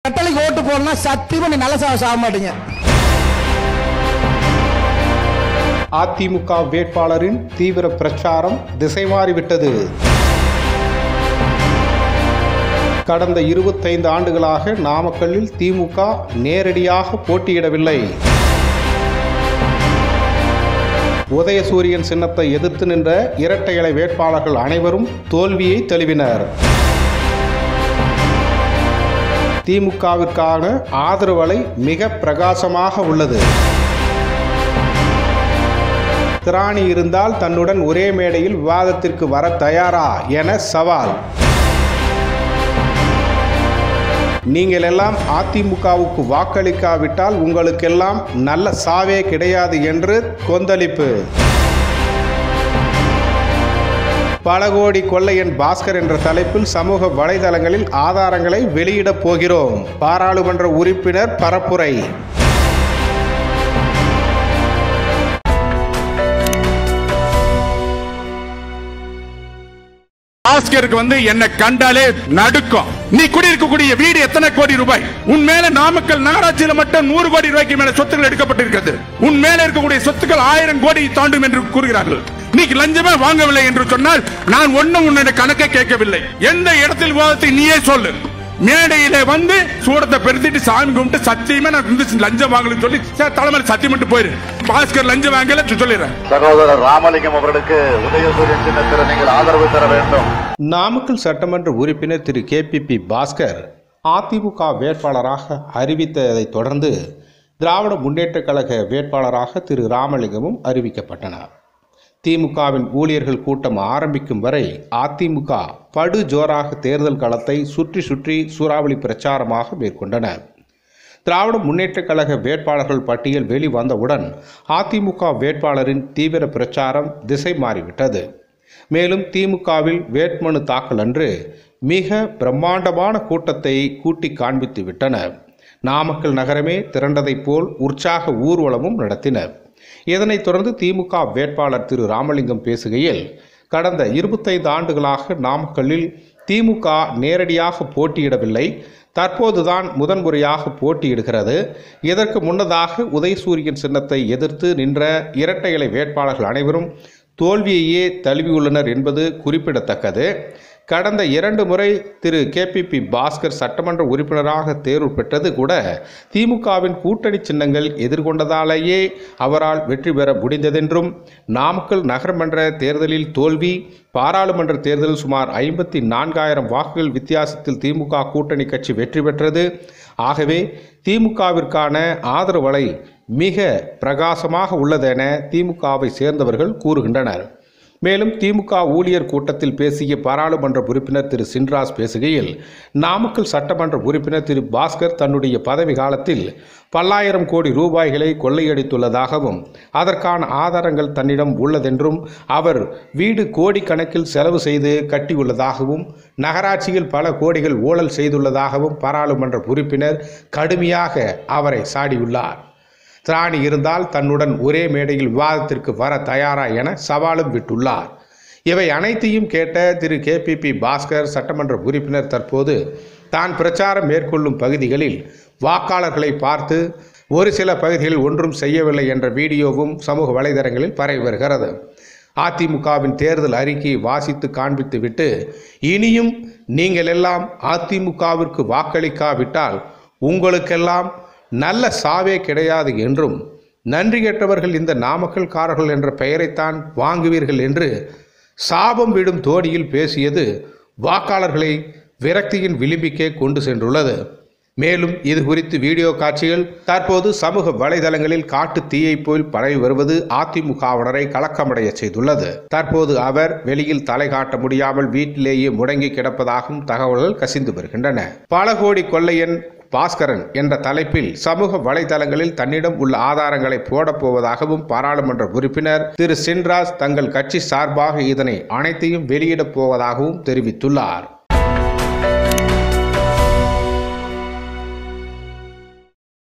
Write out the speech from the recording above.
கட்டளைக்கு ஓட்டு போடணும்னா சத்தியமா நீ நல்ல சாவ சாக மாட்டீங்க அதிமுக வேட்பாளரின் தீவிர பிரச்சாரம் திசை மாறிவிட்டது கடந்த இருபத்தைந்து ஆண்டுகளாக நாமக்கல்லில் திமுக நேரடியாக போட்டியிடவில்லை உதயசூரியன் சின்னத்தை எதிர்த்து நின்ற இரட்டை இலை வேட்பாளர்கள் அனைவரும் தோல்வியை தழுவினர் திமுகவிற்கான ஆதரவு அலை மிக பிரகாசமாக உள்ளது திராணி இருந்தால் தன்னுடன் ஒரே மேடையில் விவாதத்திற்கு வர தயாரா என சவால் நீங்கள் எல்லாம் அதிமுகவுக்கு வாக்களிக்காவிட்டால் உங்களுக்கெல்லாம் நல்ல சாவே கிடையாது என்று கொந்தளிப்பு பல கோடி கொள்ளையன் பாஸ்கர் என்ற தலைப்பில் சமூக வலைதளங்களில் ஆதாரங்களை வெளியிடப் போகிறோம் பாராளுமன்ற உறுப்பினர் பரப்புரை பாஸ்கருக்கு வந்து என்ன கண்டாலே நடுக்கும் நீ குடியிருக்கக்கூடிய வீடு எத்தனை கோடி ரூபாய் உன் மேல நாமக்கல் நகராட்சியில மட்டும் நூறு கோடி ரூபாய்க்கு மேல சொத்துக்கள் எடுக்கப்பட்டிருக்கிறது உன் மேல இருக்கக்கூடிய சொத்துக்கள் ஆயிரம் கோடி தாண்டும் என்று கூறுகிறார்கள் நீ லஞ்சமே வாங்கவில்லை என்று சொன்னால் நான் ஒண்ணும் உன்னுடைய கணக்கை கேட்கவில்லை எந்த இடத்தில் விவாதத்தை நீயே சொல்லு மேடையில வந்து சூடத்தை பெருத்திட்டு சாமி கும்பிட்டு சத்தியமா நான் வந்து லஞ்சம் வாங்கலன்னு சொல்லி சார் தலைமையில் சத்தியம் மட்டும் போயிரு பாஸ்கர் லஞ்சம் வாங்கல சொல்லிடுறேன் சகோதரர் ராமலிங்கம் அவர்களுக்கு உதயசூரியன் சின்னத்தில் நீங்கள் ஆதரவு தர வேண்டும் நாமக்கல் சட்டமன்ற உறுப்பினர் திரு கேபிபி பாஸ்கர் அதிமுக வேட்பாளராக அறிவித்ததைத் தொடர்ந்து திராவிட முன்னேற்றக் கழக வேட்பாளராக திரு ராமலிங்கமும் அறிவிக்கப்பட்டனர் திமுகவின் ஊழியர்கள் கூட்டம் ஆரம்பிக்கும் வரை அதிமுக படு ஜோராக தேர்தல் களத்தை சுற்றி சுற்றி சூறாவளி பிரச்சாரமாக மேற்கொண்டனர் திராவிட முன்னேற்றக் கழக வேட்பாளர்கள் பட்டியல் வெளிவந்தவுடன் அதிமுக வேட்பாளரின் தீவிர பிரச்சாரம் திசை மாறிவிட்டது மேலும் திமுகவில் வேட்புமனு தாக்கல் அன்று மிக பிரம்மாண்டமான கூட்டத்தை கூட்டி காண்பித்து விட்டனர் நாமக்கல் நகரமே திரண்டதைப் போல் உற்சாக ஊர்வலமும் நடத்தினர் இதனைத் தொடர்ந்து திமுக வேட்பாளர் திரு ராமலிங்கம் பேசுகையில் கடந்த இருபத்தைந்து ஆண்டுகளாக நாமக்கல்லில் திமுக நேரடியாக போட்டியிடவில்லை தற்போதுதான் முதன்முறையாக போட்டியிடுகிறது இதற்கு முன்னதாக உதயசூரியன் சின்னத்தை எதிர்த்து நின்ற இரட்டை இலை வேட்பாளர்கள் அனைவரும் தோல்வியையே தழுவியுள்ளனர் என்பது குறிப்பிடத்தக்கது கடந்த இரண்டு முறை திரு கேபிபி பாஸ்கர் சட்டமன்ற உறுப்பினராக தேர்வு பெற்றது கூட திமுகவின் கூட்டணி சின்னங்கள் எதிர்கொண்டதாலேயே அவரால் வெற்றி பெற முடிந்ததென்றும் நாமக்கல் நகரமன்ற தேர்தலில் தோல்வி பாராளுமன்ற தேர்தலில் சுமார் ஐம்பத்தி நான்காயிரம் வாக்குகள் வித்தியாசத்தில் திமுக கூட்டணி கட்சி வெற்றி பெற்றது ஆகவே திமுகவிற்கான ஆதரவலை மிக பிரகாசமாக உள்ளதென திமுகவை சேர்ந்தவர்கள் கூறுகின்றனர் மேலும் திமுக ஊழியர் கூட்டத்தில் பேசிய பாராளுமன்ற உறுப்பினர் திரு சின்ராஸ் பேசுகையில் நாமக்கல் சட்டமன்ற உறுப்பினர் திரு பாஸ்கர் தன்னுடைய பதவி காலத்தில் பல்லாயிரம் கோடி ரூபாய்களை கொள்ளையடித்துள்ளதாகவும் அதற்கான ஆதாரங்கள் தன்னிடம் உள்ளதென்றும் அவர் வீடு கோடிக்கணக்கில் செலவு செய்து கட்டியுள்ளதாகவும் நகராட்சியில் பல கோடிகள் ஊழல் செய்துள்ளதாகவும் பாராளுமன்ற உறுப்பினர் கடுமையாக அவரை சாடியுள்ளார் திராணி இருந்தால் தன்னுடன் ஒரே மேடையில் விவாதத்திற்கு வர தயாரா என சவாலும் விட்டுள்ளார் இவை அனைத்தையும் கேட்ட திரு கேபிபி பாஸ்கர் சட்டமன்ற உறுப்பினர் தற்போது தான் பிரச்சாரம் மேற்கொள்ளும் பகுதிகளில் வாக்காளர்களை பார்த்து ஒரு சில பகுதிகளில் ஒன்றும் செய்யவில்லை என்ற வீடியோவும் சமூக வலைதளங்களில் பரவி வருகிறது அதிமுகவின் தேர்தல் அறிக்கையை வாசித்து காண்பித்துவிட்டு இனியும் நீங்கள் எல்லாம் அதிமுகவிற்கு வாக்களிக்காவிட்டால் உங்களுக்கெல்லாம் நல்ல சாவே கிடையாது என்றும் நன்றி கெட்டவர்கள் இந்த நாமக்கல்காரர்கள் என்ற பெயரைத்தான் வாங்குவீர்கள் என்று சாபம் விடும் தோடியில் பேசியது வாக்காளர்களை விரக்தியின் விளிம்பிக்கே கொண்டு சென்றுள்ளது மேலும் இது குறித்து வீடியோ காட்சிகள் தற்போது சமூக வலைதளங்களில் காட்டு தீயை போல் பரவி வருவது அதிமுகவினரை கலக்கமடைய செய்துள்ளது தற்போது அவர் வெளியில் தலை காட்ட முடியாமல் வீட்டிலேயே முடங்கி கிடப்பதாகவும் தகவல்கள் கசிந்து வருகின்றன பல கோடி கொள்ளையன் பாஸ்கரன் என்ற தலைப்பில் சமூக வலைதளங்களில் தன்னிடம் உள்ள ஆதாரங்களை போடப் போவதாகவும் பாராளுமன்ற உறுப்பினர் திரு சின்ராஜ் தங்கள் கட்சி சார்பாக இதனை அனைத்தையும் வெளியிடப் போவதாகவும் தெரிவித்துள்ளார்